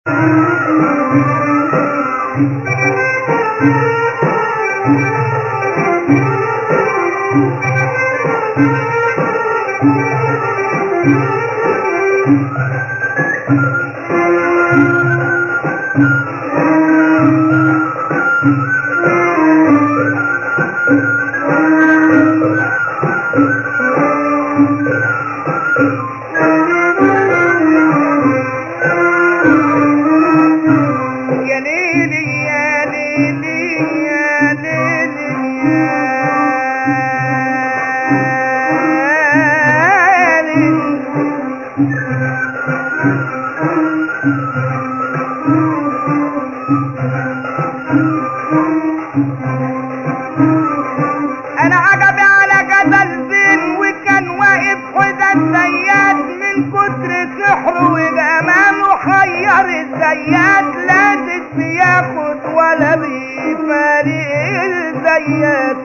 يا ليلي يا ليلي يا ليلي يا ليلي انا عجبي على جبل زين وكان واقف حدا الزيات من كتر سحره وجماله حير الزيات لا بياخد ولا بيفارق الزيات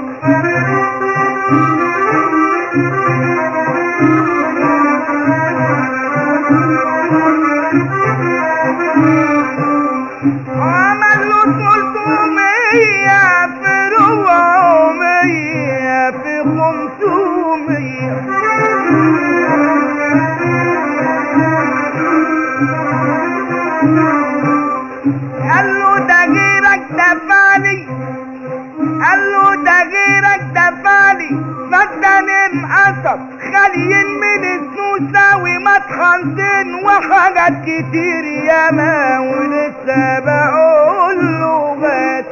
عمل له تلتمية في ربعمية في خمسمية قال له ده غيرك دفعني قال له ده غيرك دفعني فداني انقصب خاليين من السوسة ومطحنتين وحاجات كتير ياما ولسه بقول له بس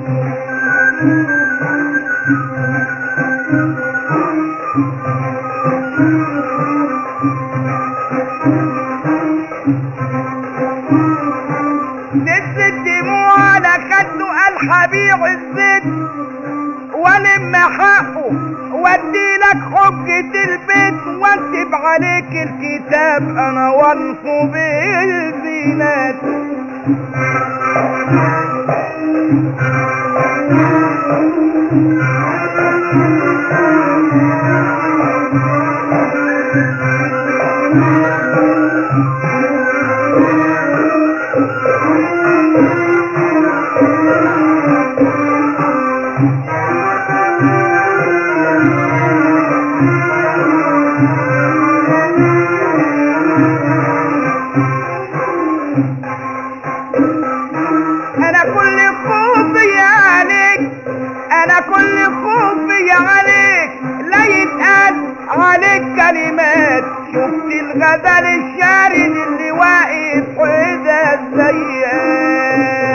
نزل الدموع على خده قال هبيع الزيت والم حقه وادي لك حجة البيت واكتب عليك الكتاب انا وانصب الزينات انا كل خوفي عليك انا كل خوفي عليك لا يتقال عليك كلمات شفت الغزال الشارد اللي واقف حدا الزيات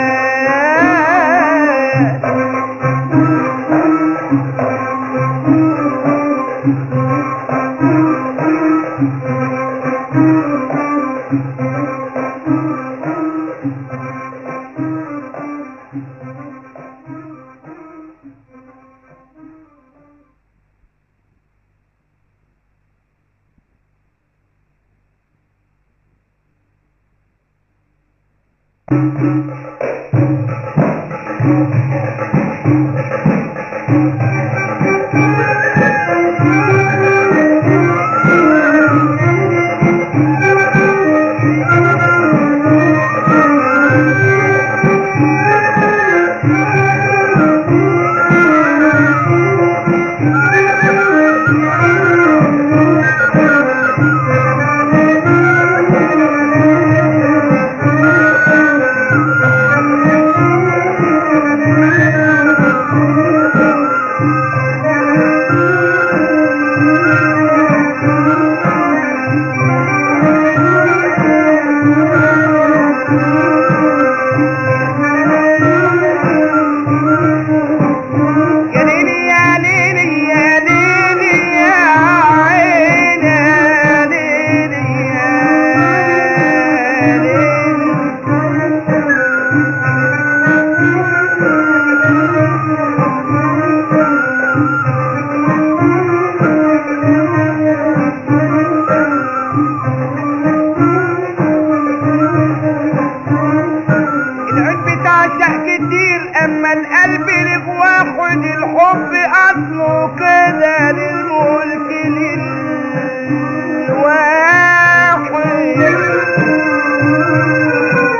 يا ليلي يا ليلي يا ليلي يا عيني يا ليلي يا ليلي العود بتاع شهق كتير اما القلب لك واحد الحب اصله كده للملك للواحد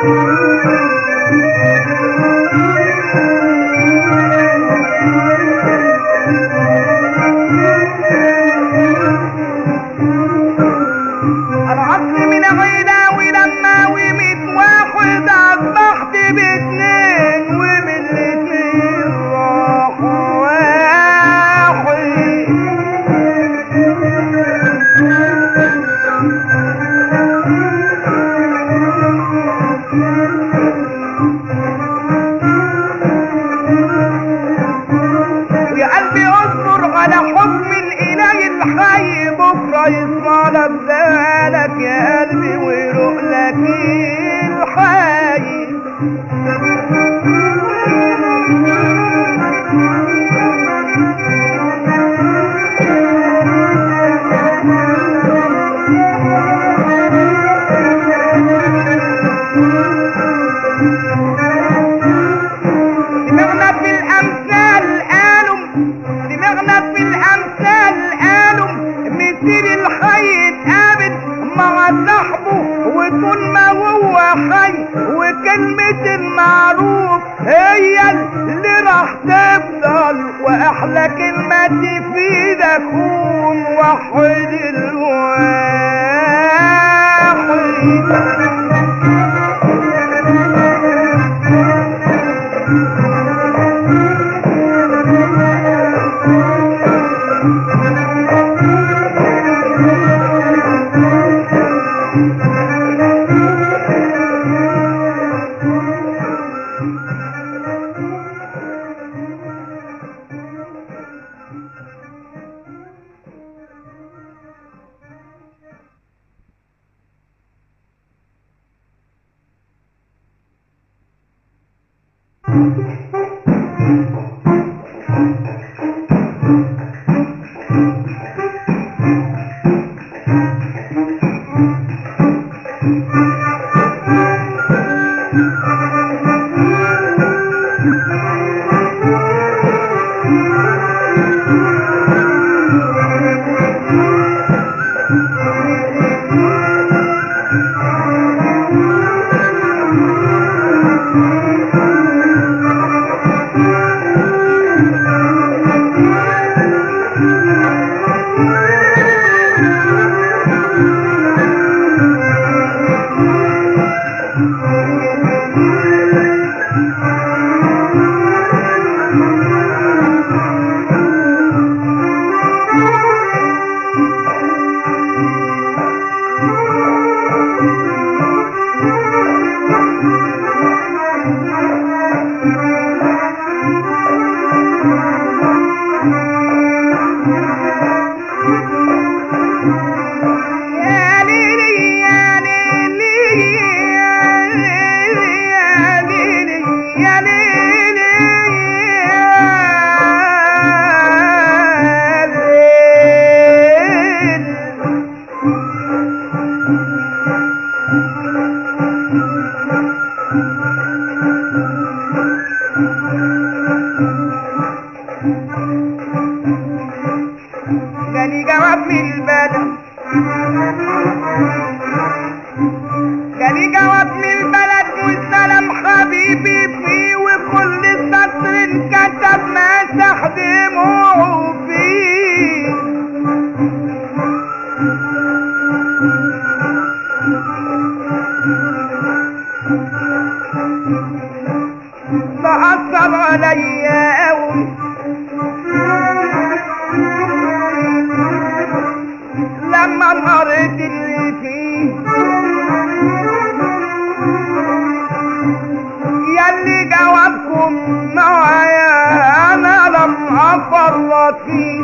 وحي وكلمة المعروف هي اللي راح تفضل واحلى كلمة تفيدك كون وحد الواحد يا ليلي يا ليلي يا ليلي يا ليلي يا ليل جاني جواب من البلد جاني جواب من البلد والسلام حبيبي فيه وكل سطر انكتب مسح دموعه فيه فأثر عليا أوي لما قريت اللي فيه ياللي جوابكم معايا انا لم افرط فيه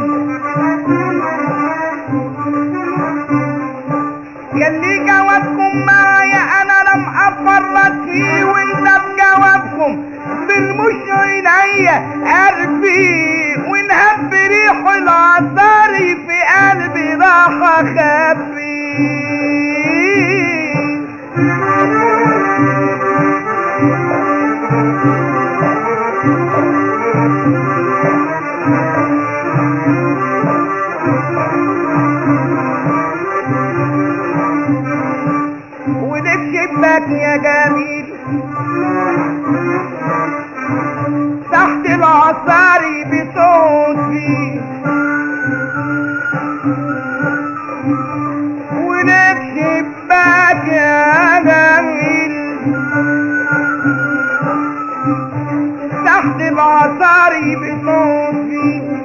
ياللي جوابكم معايا انا لم افرط فيه وانت بجوابكم بالمش عينيا قلبي ونهب ريح العطار في قلبي راح اخبي وده شباك يا جميل تحت العصاري بتقعد فيه وده شباك يا جميل تحت العصاري بتقعد فيه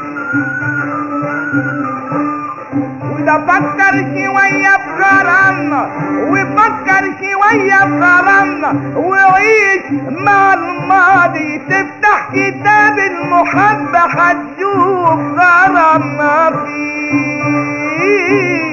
وده فكر شوية في غرامنا وفكر شوية في غرامنا وعيش مع الماضي تفتح كتاب المحبة هتشوف غرامنا فيه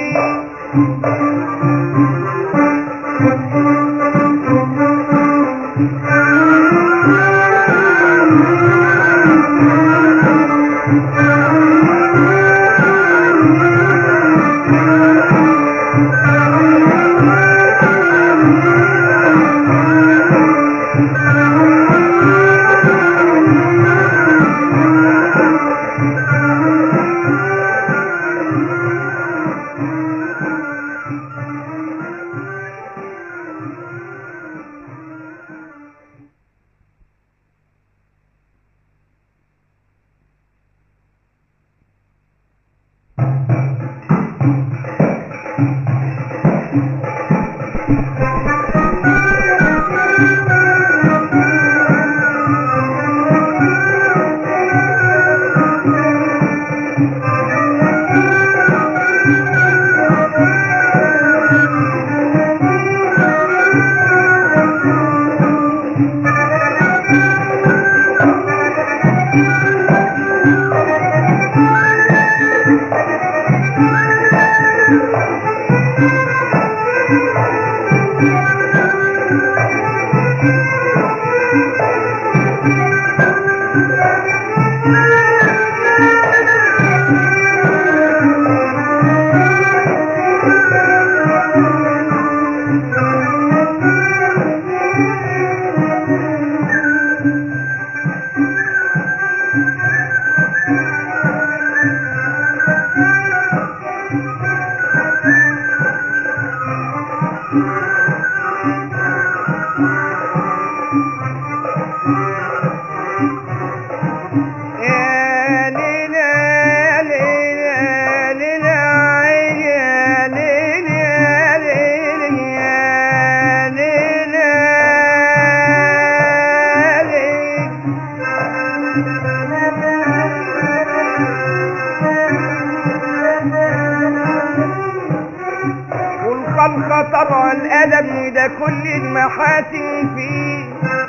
الادم وده كل المحاسن فيه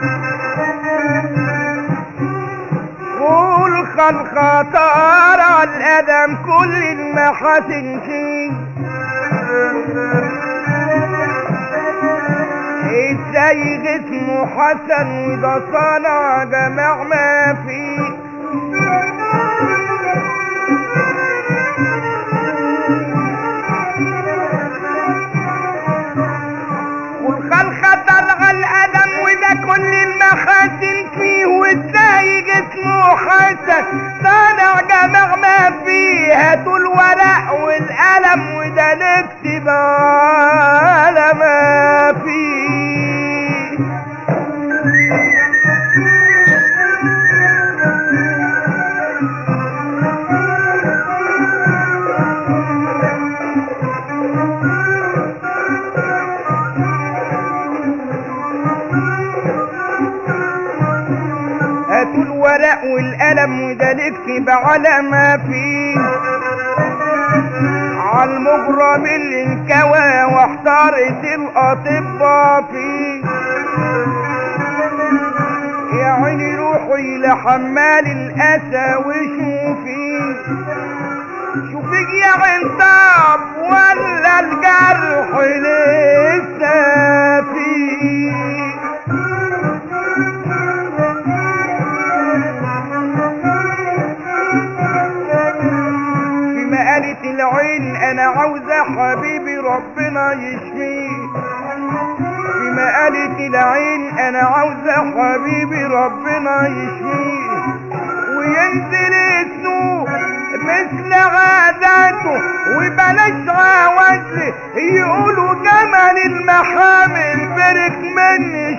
والخلق طار على الادم كل المحاسن فيه ازاي اسمه حسن وده صنع جميع ما فيه والخلق طلع الادم وده كل المحاسن فيه وازاي جسمه حسن صانع جميع ما فيه هاتوا الورق والقلم وده نكتب على ما فيه هاتوا الورق والقلم وده نكتب على ما فيه عالمغرم اللي انكوى واحتارت الاطباء فيه يا عيني روحي لحمال الاسى وشوفي شوفك يا عنطاب ولا الجرح لسه فيه في مقالة العين انا عاوزة حبيبي ربنا يشفيه في مقالة العين انا عاوزة حبيبي ربنا يشفيه وينزل اسمه مثل عاداته وبلاش عوازله يقولوا جمل المحامل برك مني